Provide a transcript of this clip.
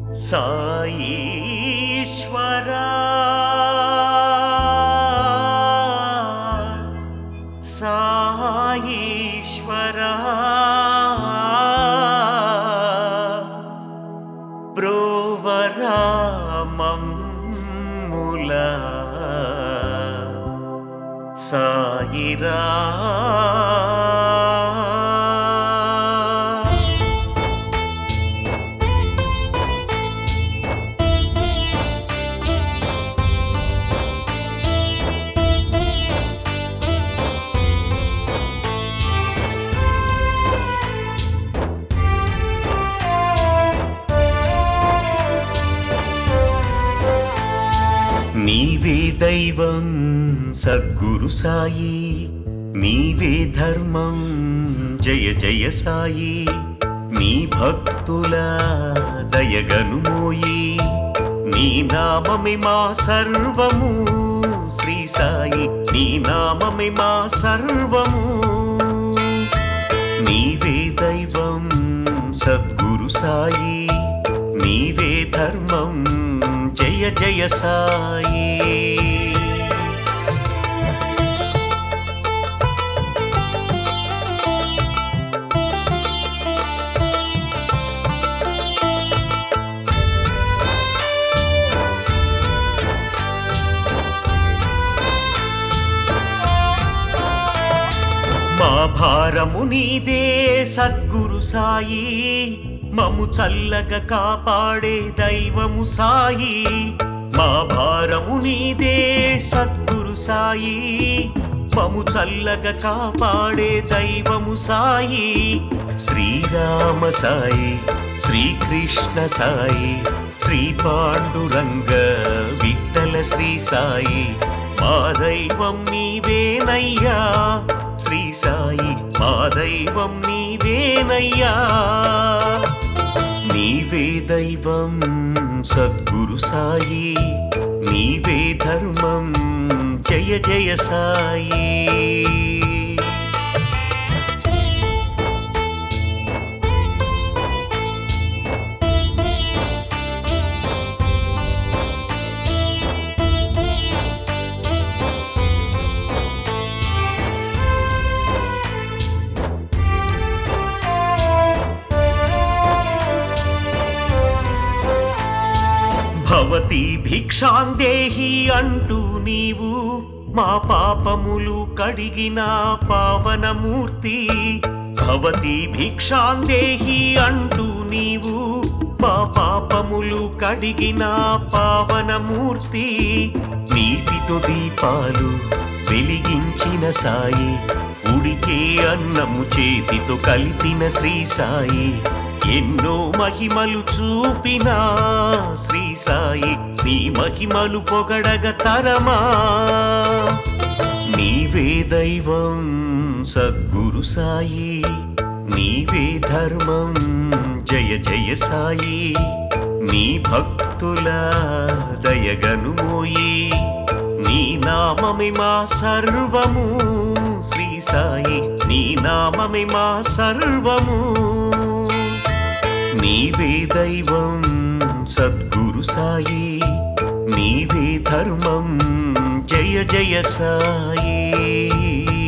సాయీశ్వరా సాయీశ్వరా బ్రోవరామముల సాయిరా నీవే దైవం సద్గురు సాయి నీవే ధర్మం జయ జయ సాయి నీ భక్తుల దయగనుమోయి నీ నామమే మా సర్వము శ్రీ సాయి నీ నామమే మా సర్వము నీవే దైవం సద్గురు సాయి నీవే ధర్మం జయ జయ సాయి మా భారము నీదే సద్గురు సాయి మము చల్లగా కాపాడే దైవము సాయి మా భారము నీదే సద్గురు సాయి మము చల్లగా కాపాడే దైవము సాయి శ్రీరామ సాయి శ్రీకృష్ణ సాయి శ్రీ పాండురంగ విఠల శ్రీ సాయి మా దైవం నీవేనయ్యా శ్రీ సాయి మా దైవం నీవేనయ్యా నీవే దైవం సద్గురు సాయి నీవే ధర్మం జయ జయ సాయి భవతి భిక్షాందేహి అంటూ నీవు మా పాపములు కడిగిన పావనమూర్తి భవతి భిక్షాందేహి అంటూ నీవు మా పాపములు కడిగిన పావనమూర్తి నీటితో దీపాలు వెలిగించిన సాయి ఉడికే అన్నము చేతితో కలిపిన శ్రీ సాయి ఎన్నో మహిమలు చూపినా శ్రీ సాయి నీ మహిమలు పొగడగ తరమా నీవే దైవం సద్గురు సాయి నీవే ధర్మం జయ జయ సాయి నీ భక్తుల దయగనుమోయి నీ నామమే మా సర్వము శ్రీ సాయి నీ నామమే మా సర్వము నీవే దైవం సద్గురు సాయి నీవే ధర్మం జయ జయ సాయి